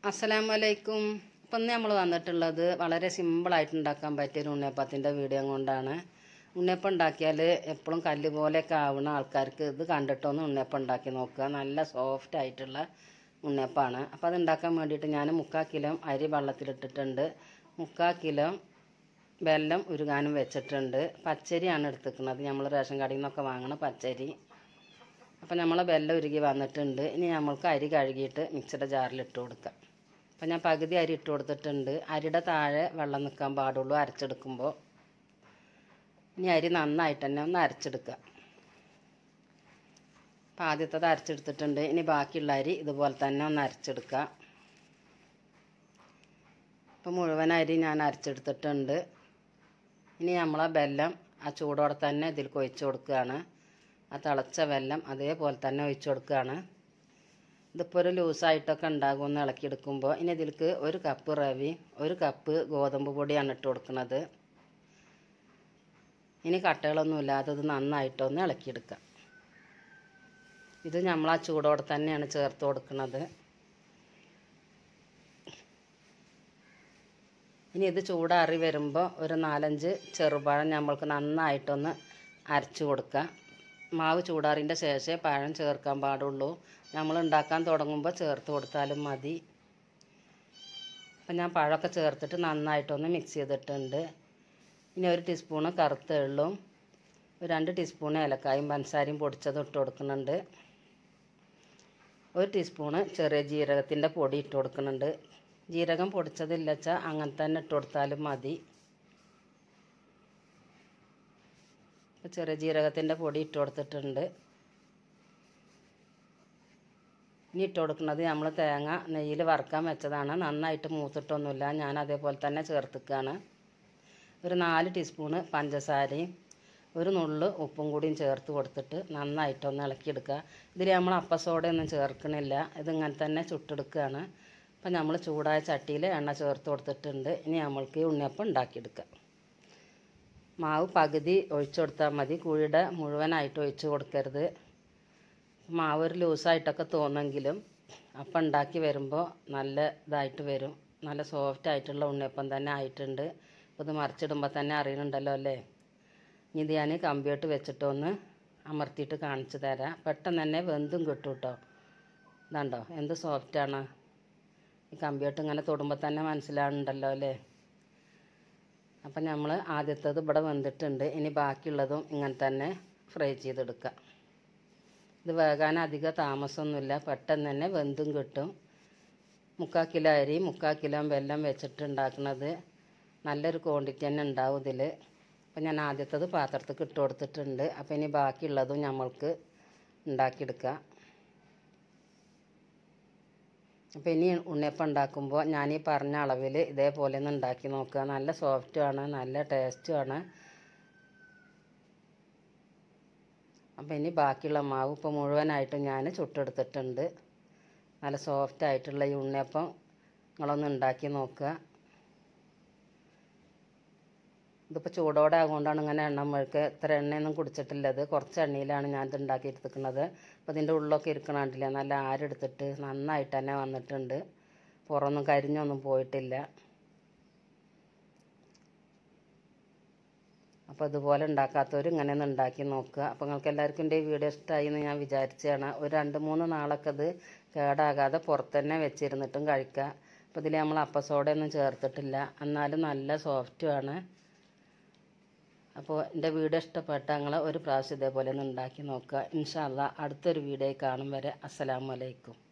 അസ്സലാമു അലൈക്കും ഇപ്പം ഇന്ന് നമ്മൾ വന്നിട്ടുള്ളത് വളരെ സിമ്പിളായിട്ട് ഉണ്ടാക്കാൻ പറ്റിയൊരു ഉണ്ണിയപ്പത്തിൻ്റെ വീഡിയോ കൊണ്ടാണ് ഉണ്ണിയപ്പം ഉണ്ടാക്കിയാൽ എപ്പോഴും കല്ല് പോലെയൊക്കെ ആവുന്ന ആൾക്കാർക്ക് ഇത് കണ്ടിട്ടൊന്ന് ഉണ്ണിയപ്പം ഉണ്ടാക്കി നോക്കുക നല്ല സോഫ്റ്റ് ആയിട്ടുള്ള ഉണ്ണിയപ്പമാണ് അപ്പോൾ അത് ഉണ്ടാക്കാൻ വേണ്ടിയിട്ട് ഞാൻ മുക്കാൽ കിലോ അരി വെള്ളത്തിലിട്ടിട്ടുണ്ട് മുക്കാൽ കിലോ വെല്ലം ഉരുകാനും വെച്ചിട്ടുണ്ട് പച്ചരിയാണ് എടുത്തിരിക്കുന്നത് നമ്മൾ റേഷൻ കടയിൽ നിന്നൊക്കെ വാങ്ങണ പച്ചരി അപ്പോൾ നമ്മളെ വെല്ലം ഉരുകി വന്നിട്ടുണ്ട് ഇനി നമ്മൾക്ക് അരി കഴുകിയിട്ട് മിക്സിയുടെ ജാറിൽ ഇട്ട് കൊടുക്കാം അപ്പോൾ ഞാൻ പകുതി അരി ഇട്ട് കൊടുത്തിട്ടുണ്ട് അരിയുടെ താഴെ വെള്ളം നിൽക്കാൻ പാടുള്ളൂ അരച്ചെടുക്കുമ്പോൾ ഇനി അരി നന്നായിട്ട് തന്നെ ഒന്ന് അരച്ചെടുക്കുക അപ്പോൾ ആദ്യത്തത് അരച്ചെടുത്തിട്ടുണ്ട് ഇനി ബാക്കിയുള്ള അരി ഇതുപോലെ തന്നെ ഒന്ന് അരച്ചെടുക്കുക അപ്പോൾ മുഴുവൻ അരി ഞാൻ അരച്ചെടുത്തിട്ടുണ്ട് ഇനി നമ്മളെ വെല്ലം ആ ചൂടോടെ തന്നെ ഇതിൽ ഒഴിച്ച് കൊടുക്കുകയാണ് ആ തിളച്ച വെല്ലം അതേപോലെ തന്നെ ഒഴിച്ച് കൊടുക്കുകയാണ് ഇതിപ്പോൾ ഒരു ലൂസായിട്ടൊക്കെ ഉണ്ടാകുമെന്ന് ഇളക്കിയെടുക്കുമ്പോൾ ഇനി ഇതിലേക്ക് ഒരു കപ്പ് റവി ഒരു കപ്പ് ഗോതമ്പ് പൊടിയാണ് ഇട്ട് കൊടുക്കുന്നത് ഇനി കട്ടകളൊന്നും ഇല്ലാതെ ഇത് നന്നായിട്ടൊന്ന് ഇളക്കിയെടുക്കാം ഇത് നമ്മൾ ആ ചൂടോടെ തന്നെയാണ് ചേർത്ത് കൊടുക്കുന്നത് ഇനി ഇത് ചൂടാറി വരുമ്പോൾ ഒരു നാലഞ്ച് ചെറുപഴം നമ്മൾക്ക് നന്നായിട്ടൊന്ന് അരച്ച് കൊടുക്കുക മാവ് ചൂടാറിൻ്റെ ശേഷമേ പഴം ചേർക്കാൻ പാടുള്ളൂ നമ്മൾ ഉണ്ടാക്കാൻ തുടങ്ങുമ്പോൾ ചേർത്ത് കൊടുത്താലും മതി അപ്പം ഞാൻ പഴമൊക്കെ ചേർത്തിട്ട് നന്നായിട്ടൊന്ന് മിക്സ് ചെയ്തിട്ടുണ്ട് ഇനി ഒരു ടീസ്പൂണ് കറുത്ത എള്ളും ഒരു രണ്ട് ടീസ്പൂൺ ഏലക്കായും പഞ്ചസാരയും പൊടിച്ചത് ഇട്ട് കൊടുക്കുന്നുണ്ട് ഒരു ടീസ്പൂണ് ചെറിയ ജീരകത്തിൻ്റെ പൊടി ഇട്ട് കൊടുക്കുന്നുണ്ട് ജീരകം പൊടിച്ചതില്ല വെച്ചാൽ അങ്ങനെ തന്നെ ഇട്ട് കൊടുത്താലും മതി ഇപ്പോൾ ചെറിയ ജീരകത്തിൻ്റെ പൊടി ഇട്ട് കൊടുത്തിട്ടുണ്ട് ഇനി ഇട്ട് കൊടുക്കുന്നത് നമ്മൾ തേങ്ങ നെയ്യിൽ വറുക്കാൻ വെച്ചതാണ് നന്നായിട്ട് മൂത്തിട്ടൊന്നുമില്ല ഞാൻ അതേപോലെ തന്നെ ചേർത്തിക്കുകയാണ് ഒരു നാല് ടീസ്പൂണ് പഞ്ചസാരയും ഒരു നുള്ള് ഉപ്പും കൂടിയും ചേർത്ത് കൊടുത്തിട്ട് നന്നായിട്ടൊന്ന് ഇളക്കിയെടുക്കുക ഇതിൽ നമ്മൾ അപ്പസോഡയൊന്നും ചേർക്കണില്ല ഇതിങ്ങനെ തന്നെ ചുട്ടെടുക്കുകയാണ് അപ്പം നമ്മൾ ചൂടായ ചട്ടിയിൽ എണ്ണ ചേർത്ത് കൊടുത്തിട്ടുണ്ട് ഇനി നമ്മൾക്ക് ഈ ഉണ്ണിയപ്പം ഉണ്ടാക്കിയെടുക്കാം മാവ് പകുതി ഒഴിച്ചു കൊടുത്താൽ മതി കുഴിയുടെ മുഴുവനായിട്ട് ഒഴിച്ച് കൊടുക്കരുത് മാവ് ഒരു ലൂസായിട്ടൊക്കെ തോന്നെങ്കിലും അപ്പം ഉണ്ടാക്കി വരുമ്പോൾ നല്ല ഇതായിട്ട് വരും നല്ല സോഫ്റ്റ് ആയിട്ടുള്ള ഉണ്ണിയപ്പം തന്നെ ആയിട്ടുണ്ട് അപ്പോൾ ഇത് മറിച്ചിടുമ്പോൾ തന്നെ അറിയുന്നുണ്ടല്ലോ അല്ലേ ഇനി ഇത് ഞാൻ കമ്പിയോട്ട് വെച്ചിട്ടൊന്ന് അമർത്തിയിട്ട് കാണിച്ചു തരാം പെട്ടെന്ന് തന്നെ വെന്തും കിട്ടും കേട്ടോ ഇതാണ്ടോ എന്ത് സോഫ്റ്റാണ് ഈ കമ്പിയോട്ട് ഇങ്ങനെ തൊടുമ്പോൾ തന്നെ മനസ്സിലാവുന്നുണ്ടല്ലോ അല്ലേ അപ്പം നമ്മൾ ആദ്യത്തേത് ഇവിടെ വെന്തിട്ടുണ്ട് ഇനി ബാക്കിയുള്ളതും ഇങ്ങനെ തന്നെ ഫ്രൈ ചെയ്തെടുക്കുക ഇത് വേകാൻ അധികം താമസമൊന്നുമില്ല പെട്ടെന്ന് തന്നെ വെന്തും കിട്ടും മുക്കാൽ കിലോ അരി മുക്കാൽ കിലോ വെല്ലം വെച്ചിട്ട് ഉണ്ടാക്കുന്നത് നല്ലൊരു ക്വാണ്ടിറ്റി തന്നെ ഉണ്ടാവും ഇതിൽ അപ്പം ഞാൻ ആദ്യത്തേത് പാത്രത്തിൽ ഇട്ട് കൊടുത്തിട്ടുണ്ട് അപ്പം ഇനി ബാക്കിയുള്ളതും നമ്മൾക്ക് ഉണ്ടാക്കിയെടുക്കാം അപ്പോൾ ഇനി ഉണ്ണിയപ്പം ഉണ്ടാക്കുമ്പോൾ ഞാൻ ഈ പറഞ്ഞ അളവിൽ ഇതേപോലെ ഒന്ന് ഉണ്ടാക്കി നോക്കുക നല്ല സോഫ്റ്റുമാണ് നല്ല ടേസ്റ്റുമാണ് അപ്പോൾ ഇനി ബാക്കിയുള്ള മാവ് ഇപ്പോൾ മുഴുവനായിട്ട് ഞാൻ ചുട്ടെടുത്തിട്ടുണ്ട് നല്ല സോഫ്റ്റ് ആയിട്ടുള്ള ഈ ഉണ്ണിയപ്പം നിങ്ങളൊന്ന് ഉണ്ടാക്കി നോക്കുക ഇതിപ്പോൾ ചൂടോടെ ആകുകൊണ്ടാണ് ഇങ്ങനെ എണ്ണ മുഴുക്ക് ഇത്ര എണ്ണയൊന്നും കുടിച്ചിട്ടില്ലത് കുറച്ച് എണ്ണയിലാണ് ഞാൻ ഇത് ഉണ്ടാക്കിയെടുത്തിരിക്കുന്നത് അപ്പോൾ ഇതിൻ്റെ ഉള്ളൊക്കെ ഇരിക്കണില്ല നല്ല ആരെടുത്തിട്ട് നന്നായിട്ട് തന്നെ വന്നിട്ടുണ്ട് പുറമൊന്നും കരിഞ്ഞൊന്നും പോയിട്ടില്ല അപ്പോൾ ഇതുപോലെ ഉണ്ടാക്കാത്തവർ ഇങ്ങനെ ഒന്ന് ഉണ്ടാക്കി നോക്കുക അപ്പോൾ നിങ്ങൾക്ക് എല്ലാവർക്കും എൻ്റെ ഈ വീഡിയോ ഇഷ്ടമായി എന്ന് ഞാൻ വിചാരിച്ചതാണ് ഒരു രണ്ട് മൂന്ന് നാളൊക്കെ ഇത് കേടാകാതെ പുറത്ത് തന്നെ വെച്ചിരുന്നിട്ടും കഴിക്കുക അപ്പോൾ ഇതിൽ നമ്മൾ അപ്പസോഡയൊന്നും ചേർത്തിട്ടില്ല എന്നാലും നല്ല സോഫ്റ്റുമാണ് അപ്പോൾ എൻ്റെ വീഡിയോ ഇഷ്ടപ്പെട്ട നിങ്ങൾ ഒരു പ്രാവശ്യം ഇതേപോലെ ഒന്ന് ഉണ്ടാക്കി നോക്കുക ഇൻഷാല്ല അടുത്തൊരു വീഡിയോ കാണും വരെ അസ്സലാമു അലൈക്കും